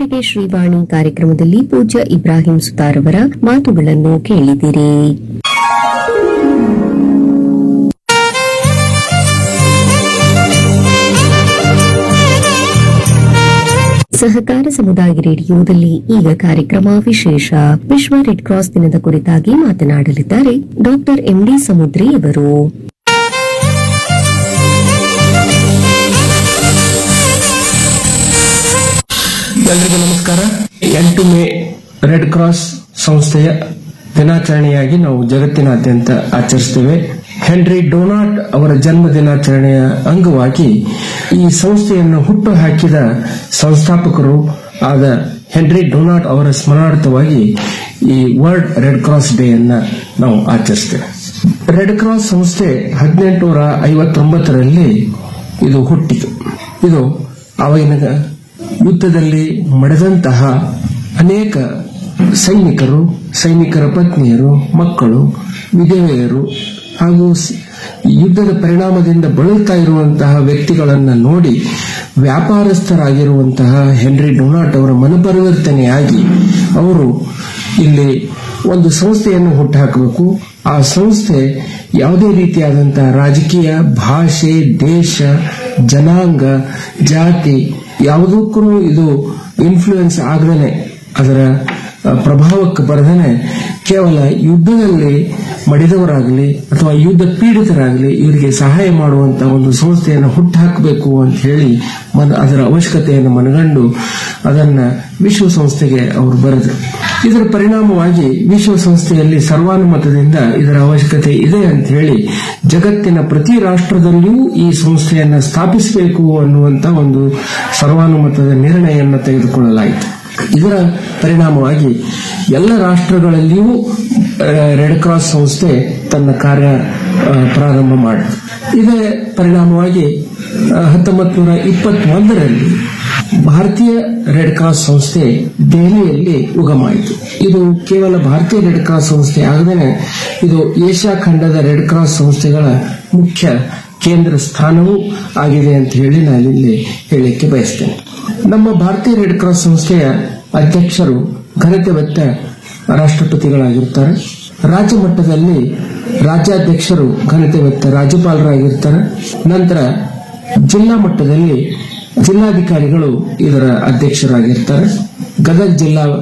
ಇದುವರೆಗೆ ಶ್ರೀವಾಣಿ ಕಾರ್ಯಕ್ರಮದಲ್ಲಿ ಪೂಜ್ಯ ಇಬ್ರಾಹಿಂ ಸುತಾರ್ ಅವರ ಮಾತುಗಳನ್ನು ಕೇಳಿದಿರಿ ಸಹಕಾರ ಸಮುದಾಯ ರೇಡಿಯೋದಲ್ಲಿ ಈಗ ಕಾರ್ಯಕ್ರಮ ವಿಶೇಷ ವಿಶ್ವ ರೆಡ್ ಕ್ರಾಸ್ ದಿನದ ಕುರಿತಾಗಿ ಮಾತನಾಡಲಿದ್ದಾರೆ ಡಾಕ್ಟರ್ ಎಂಡಿ ಸಮುದ್ರಿ ಅವರು ಎಲ್ರಿಗೂ ನಮಸ್ಕಾರ ಎಂಟು ಮೇ ರೆಡ್ ಕ್ರಾಸ್ ಸಂಸ್ಥೆಯ ದಿನಾಚರಣೆಯಾಗಿ ನಾವು ಜಗತ್ತಿನಾದ್ಯಂತ ಆಚರಿಸ್ತೇವೆ ಹೆನ್ರಿ ಡೊನಾಟ್ ಅವರ ಜನ್ಮ ದಿನಾಚರಣೆಯ ಅಂಗವಾಗಿ ಈ ಸಂಸ್ಥೆಯನ್ನು ಹುಟ್ಟು ಹಾಕಿದ ಸಂಸ್ಥಾಪಕರು ಆದ ಹೆನ್ರಿ ಡೊನಾಟ್ ಅವರ ಸ್ಮರಣಾರ್ಥವಾಗಿ ಈ ವರ್ಲ್ಡ್ ರೆಡ್ ಕ್ರಾಸ್ ಡೇ ಅನ್ನ ನಾವು ಆಚರಿಸ್ತೇವೆ ರೆಡ್ ಕ್ರಾಸ್ ಸಂಸ್ಥೆ ಹದಿನೆಂಟುನೂರ ಐವತ್ತೊಂಬತ್ತರಲ್ಲಿ ಇದು ಹುಟ್ಟಿತು ಇದು ಆವಾಗಿನ ಯುದ್ಧದಲ್ಲಿ ಮಡಿದಂತಹ ಅನೇಕ ಸೈನಿಕರು ಸೈನಿಕರ ಪತ್ನಿಯರು ಮಕ್ಕಳು ವಿಧವೆಯರು ಹಾಗೂ ಸ್- ಯುದ್ಧದ ಪರಿಣಾಮದಿಂದ ಬಳಲ್ತಾ ಇರುವಂತಹ ವ್ಯಕ್ತಿಗಳನ್ನು ನೋಡಿ ವ್ಯಾಪಾರಸ್ಥರಾಗಿರುವಂತಹ ಹೆನ್ರಿ ಡೊನಾಟ್ ಅವರ ಮನಪರಿವರ್ತನೆಯಾಗಿ ಅವರು ಇಲ್ಲಿ ಒಂದು ಸಂಸ್ಥೆಯನ್ನು ಹುಟ್ಟುಹಾಕಬೇಕು ಆ ಸಂಸ್ಥೆ ಯಾವುದೇ ರೀತಿಯಾದಂತಹ ರಾಜಕೀಯ ಭಾಷೆ ದೇಶ ಜನಾಂಗ ಜಾತಿ ಯಾವುದಕ್ಕೂ ಇದು ಇನ್ಫ್ಲೂಯೆನ್ಸ್ ಆಗದೇನೆ ಅದರ ಆ, ಪ್ರಭಾವಕ್ಕೆ ಬರದೇನೆ ಕೇವಲ ಯುದ್ಧದಲ್ಲಿ ಮಡಿದವರಾಗಲಿ ಅಥವಾ ಯುದ್ಧ ಪೀಡಿತರಾಗಲಿ ಇವರಿಗೆ ಸಹಾಯ ಮಾಡುವಂತ ಒಂದು ಸಂಸ್ಥೆಯನ್ನು ಹುಟ್ಟುಹಾಕಬೇಕು ಅಂತ ಹೇಳಿ ಮನ- ಅದರ ಅವಶ್ಯಕತೆಯನ್ನು ಮನಗಂಡು ಅದನ್ನ ವಿಶ್ವಸಂಸ್ಥೆಗೆ ಅವರು ಬರೆದರು ಇದರ ಪರಿಣಾಮವಾಗಿ ವಿಶ್ವಸಂಸ್ಥೆಯಲ್ಲಿ ಸರ್ವಾನುಮತದಿಂದ ಇದರ ಅವಶ್ಯಕತೆ ಇದೆ ಅಂತ ಹೇಳಿ ಜಗತ್ತಿನ ಪ್ರತಿ ರಾಷ್ಟ್ರದಲ್ಲಿಯೂ ಈ ಸಂಸ್ಥೆಯನ್ನು ಸ್ಥಾಪಿಸಬೇಕು ಅನ್ನುವಂತ ಒಂದು ಸರ್ವಾನುಮತದ ನಿರ್ಣಯವನ್ನು ತೆಗೆದುಕೊಳ್ಳಲಾಯಿತು ಇದರ ಪರಿಣಾಮವಾಗಿ ಎಲ್ಲ ರಾಷ್ಟ್ರಗಳಲ್ಲಿಯೂ ಆ, ರೆಡ್ ಕ್ರಾಸ್ ಸಂಸ್ಥೆ ತನ್ನ ಕಾರ್ಯ ಆ, ಪ್ರಾರಂಭ ಮಾಡಿತು ಇದೇ ಪರಿಣಾಮವಾಗಿ ಹತ್ತೊಂಬತ್ತು ನೂರ ಇಪ್ಪತ್ತೊಂದರಲ್ಲಿ ಭಾರತೀಯ ರೆಡ್ ಕ್ರಾಸ್ ಸಂಸ್ಥೆ ದೆಹಲಿಯಲ್ಲಿ ಉಗಮಾಯಿತು ಇದು ಕೇವಲ ಭಾರತೀಯ ರೆಡ್ ಕ್ರಾಸ್ ಸಂಸ್ಥೆ ಆಗದೇನೆ ಇದು ಏಷ್ಯಾ ಖಂಡದ ರೆಡ್ ಕ್ರಾಸ್ ಸಂಸ್ಥೆಗಳ ಮುಖ್ಯ ಕೇಂದ್ರ ಸ್ಥಾನವೂ ಆಗಿದೆ ಅಂತ ಹೇಳಿ ನಾನಿಲ್ಲಿ ಹೇಳಲಿಕ್ಕೆ ಬಯಸ್ತೇನೆ ನಮ್ಮ ಭಾರತೀಯ ರೆಡ್ ಕ್ರಾಸ್ ಸಂಸ್ಥೆಯ ಅಧ್ಯಕ್ಷರು ಘನತೆ ಹೊತ್ತ ರಾಷ್ಟ್ರಪತಿಗಳಾಗಿರ್ತಾರೆ ರಾಜ್ಯ ಮಟ್ಟದಲ್ಲಿ ರಾಜ್ಯಾಧ್ಯಕ್ಷರು ಘನತೆ ಹೊತ್ತ ರಾಜ್ಯಪಾಲರಾಗಿರ್ತಾರೆ ನಂತರ ಜಿಲ್ಲಾ ಮಟ್ಟದಲ್ಲಿ ಜಿಲ್ಲಾಧಿಕಾರಿಗಳು ಇದರ ಅಧ್ಯಕ್ಷರಾಗಿರ್ತಾರೆ ಗದಗ ಜಿಲ್ಲಾ